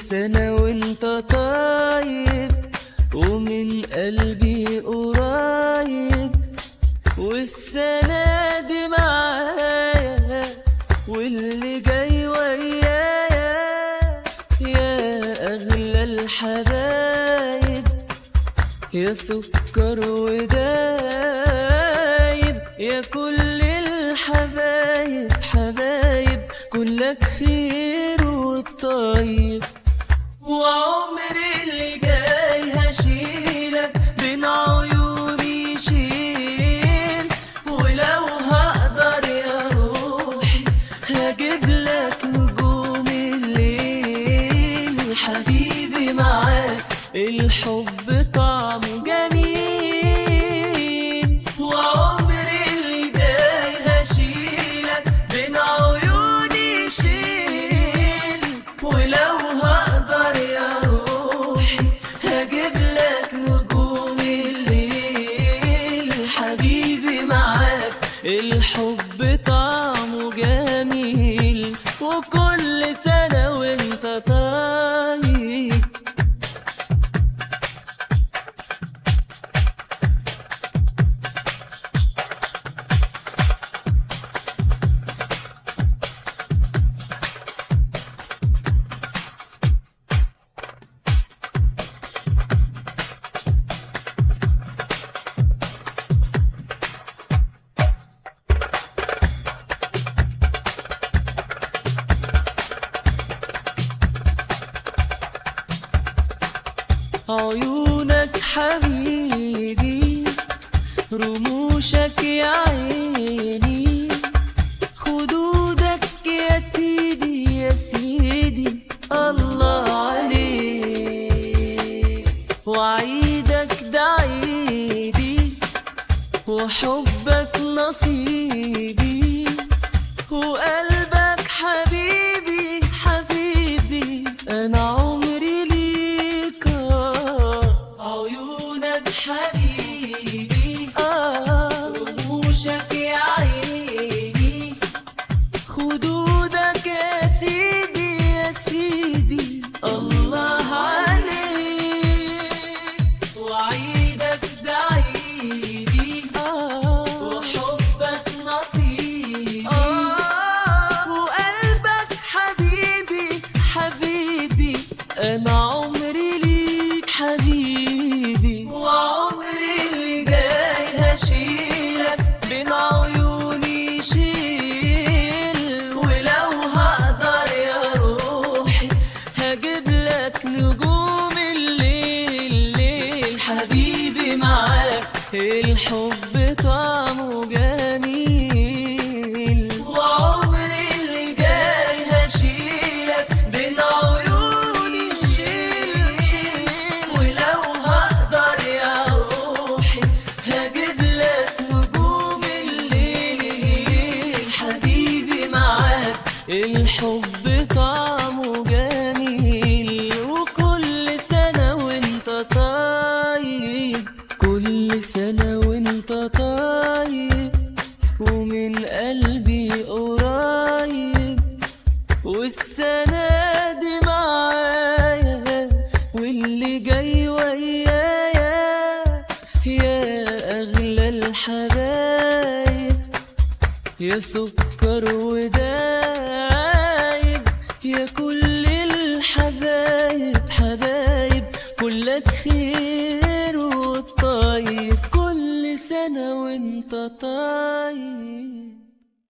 سنة وانت طيب ومن قلبي قريب والسنة دي معايا واللي جاي ويايا يا أغلى الحبايب يا سكر ودايب يا كل الحبايب حبايب كلك خير والطيب وعمري اللي جاي هشيلك بين عيوني شيل ولو هقدر يا روحي هجيب لك نجوم الليل حبيبي معاك الحب طعمه جميل وعمري اللي جاي هشيلك بين عيوني شيل ولو هقدر يا روحي هجيب لك نجوم الليل حبيبي معاك الحب طعمه جميل وكل سنة وانت طيب عيونك حبيبي رموشك يا عيني خدودك يا سيدي يا سيدي الله عليك وعيدك ده عيدي وحبك نصيبي وقلبك حبيبي حبيبي انا عمري ليك آه. عيونك حبيبي آه. رموشك يا عيني خدودك يا سيدي يا سيدي الله عليك وعيدك ده عيدي وحبك نصيبي وقلبك حبيبي حبيبي انا عمري ليك حبيبي وعمري اللي جاي هشيلك بين عيوني شيل ولو هقدر يا روحي هجيب لك نجوم الليل الليل حبيبي معاك الحب طعمه جميل وعمري اللي جاي هشيلك بين عيوني شيل شيل ولو هقدر يا روحي هجيب لك نجوم الليل حبيبي معاك الحب طعمه جميل وكل سنة وانت طيب كل سنة وانت طيب ومن قلبي قريب والسنة دي معايا واللي جاي ويايا يا أغلى الحبايب يا سكر ودايب يا كل الحبايب حبايب كلك خير والطيب كل سنة وانت طيب